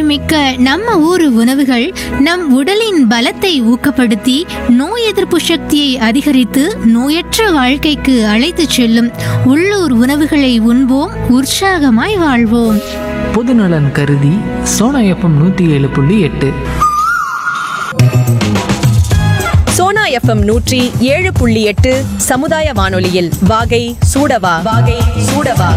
மிக்க நம்ம ஊரு உணவுகள் நம் உடலின் பலத்தை ஊக்கப்படுத்தி நோய் எதிர்ப்பு சக்தியை அதிகரித்து நோயற்ற வாழ்க்கைக்கு அழைத்துச் செல்லும் உள்ளூர் உணவுகளை உண்போம் உற்சாகமாய் வாழ்வோம் பொதுநலன் கருதி சோனா எஃப்எம் நூற்றி ஏழு புள்ளி எட்டு சோனா எஃப்எம் நூற்றி ஏழு புள்ளி எட்டு சமுதாய வானொலியில் வாகை சூடவா வாகை சூடவா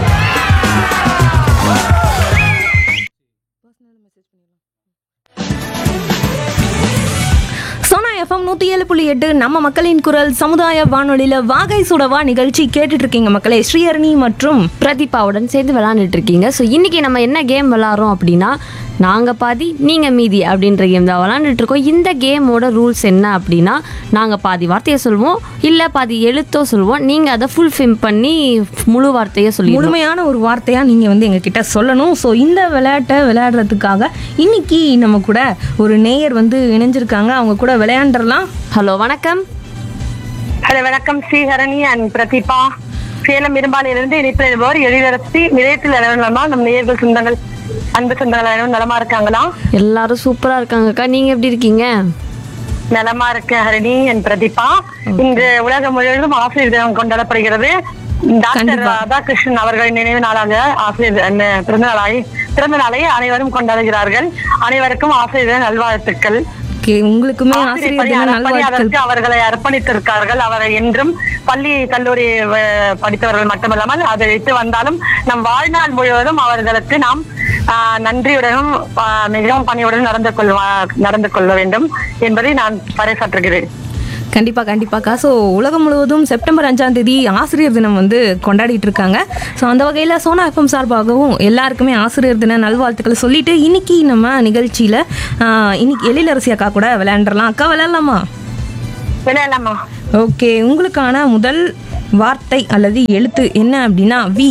சோனா எஃப்எம் நூற்றி ஏழு புள்ளி எட்டு நம்ம மக்களின் குரல் சமுதாய வானொலியில் வாகை சுடவா நிகழ்ச்சி கேட்டுட்டு இருக்கீங்க மக்களே ஸ்ரீஹரணி மற்றும் பிரதீபாவுடன் சேர்ந்து விளாண்டுட்டு இருக்கீங்க ஸோ இன்னைக்கு நம்ம என்ன கேம் விளாட்றோம் அப்படின்னா நாங்கள் பாதி நீங்கள் மீதி அப்படின்ற கேம் தான் விளாண்டுட்டு இருக்கோம் இந்த கேமோட ரூல்ஸ் என்ன அப்படின்னா நாங்கள் பாதி வார்த்தையை சொல்லுவோம் இல்லை பாதி எழுத்தோ சொல்லுவோம் நீங்கள் அதை ஃபுல் ஃபிம் பண்ணி முழு வார்த்தையை சொல்லிடுவோம் முழுமையான ஒரு வார்த்தையாக நீங்கள் வந்து எங்ககிட்ட சொல்லணும் ஸோ இந்த விளையாட்டை விளையாடுறதுக்காக இன்னைக்கு நம்ம கூட ஒரு நேயர் வந்து இணைஞ்சிருக்காங்க அவங்க கூட விளையாண்டுறலாம் ஹலோ வணக்கம் ஹலோ வணக்கம் ஸ்ரீஹரணி அண்ட் பிரதீபா சேலம் இரும்பாலையிலிருந்து இணைப்பில் இருப்பவர் எழிலரசி நிலையத்தில் நலமா நம் நேயர்கள் சொந்தங்கள் அன்பு சொந்தங்கள் அனைவரும் நலமா இருக்காங்களா எல்லாரும் சூப்பராக இருக்காங்கக்கா நீங்கள் எப்படி இருக்கீங்க நலமா இருக்கு ஹரணி அண்ட் பிரதீபா இன்று உலகம் முழுவதும் ஆசிரியர் தினம் கொண்டாடப்படுகிறது டாக்டர் ராதாகிருஷ்ணன் அவர்கள் நினைவு நாளாக ஆசிரியர் அஹ், பிறந்த நாளை பிறந்த நாளை அனைவரும் கொண்டாடுகிறார்கள் அனைவருக்கும் ஆசிரியர் தின நல்வாழ்த்துக்கள் ஓகே உங்களுக்குமே ஆசிரியர் ஆசிரியர் பணி தின அறப்பணி நல்வாழ்த்துக்கள் அதற்கு அவர்களை அர்ப்பணித்திருக்கார்கள் அவரை என்றும் பள்ளி கல்லூரி அஹ், படித்தவர்கள் மட்டுமல்லாமல் அதை விட்டு வந்தாலும் நம் வாழ்நாள் முழுவதும் அவர்களுக்கு நாம் ஆஹ், நன்றியுடனும் ஆஹ், மிகவும் பணியுடன் நடந்து கொள்வா நடந்து கொள்ள வேண்டும் என்பதை நான் பறைசாற்றுகிறேன் கண்டிப்பா கண்டிப்பாக்கா ஸோ உலகம் முழுவதும் செப்டம்பர் அஞ்சாம் தேதி ஆசிரியர் தினம் வந்து கொண்டாடிட்டு இருக்காங்க ஸோ அந்த வகையில் சோனா எஃப்எம் சார்பாகவும் எல்லாருக்குமே ஆசிரியர் தின நல்வாழ்த்துக்களை சொல்லிட்டு இன்னைக்கு நம்ம நிகழ்ச்சியில் இன்னைக்கு எழிலரசி அக்கா கூட விளையாண்டுறலாம் அக்கா விளையாடலாமா விளையாடலாமா ஓகே உங்களுக்கான முதல் வார்த்தை அல்லது எழுத்து என்ன அப்படின்னா வி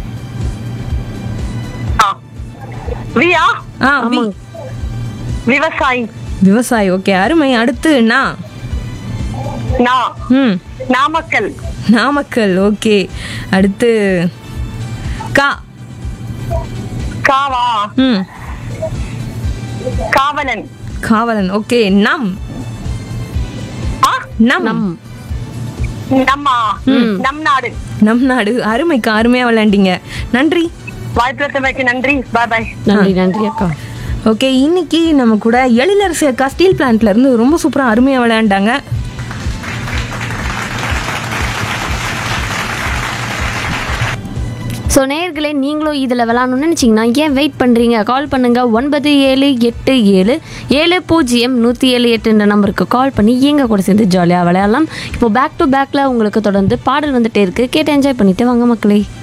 ஆ. வியா ஆ வி விவசாயி விவசாயி ஓகே அருமை அடுத்து நா நா ம் நாமக்கல் நாமக்கல் ஓகே அடுத்து கா காவா ம் காவலன் காவலன் ஓகே நம் ஆ? நம் நம்மா நம் நாடு நம் நாடு அருமைக்கு அருமையாக விளையாண்டீங்க நன்றி வாய்ப்பு நன்றி பாய் பாய் நன்றி நன்றி அக்கா ஓகே இன்னைக்கு நம்ம கூட எழிலரசி அக்கா ஸ்டீல் பிளான்ட்ல இருந்து ரொம்ப சூப்பராக அருமையாக விளையாண்டாங்க ஸோ நேயர்களே நீங்களும் இதில் விளாட்ணும்னு நினச்சிங்கன்னா ஏன் வெயிட் பண்ணுறீங்க கால் பண்ணுங்கள் ஒன்பது ஏழு எட்டு ஏழு ஏழு பூஜ்ஜியம் நூற்றி ஏழு எட்டுன்ற நம்பருக்கு கால் பண்ணி எங்கள் கூட சேர்ந்து ஜாலியாக விளையாடலாம் இப்போ பேக் டு பேக்கில் உங்களுக்கு தொடர்ந்து பாடல் வந்துட்டே இருக்குது கேட்டு என்ஜாய் பண்ணிட்டு வாங்க மக்களே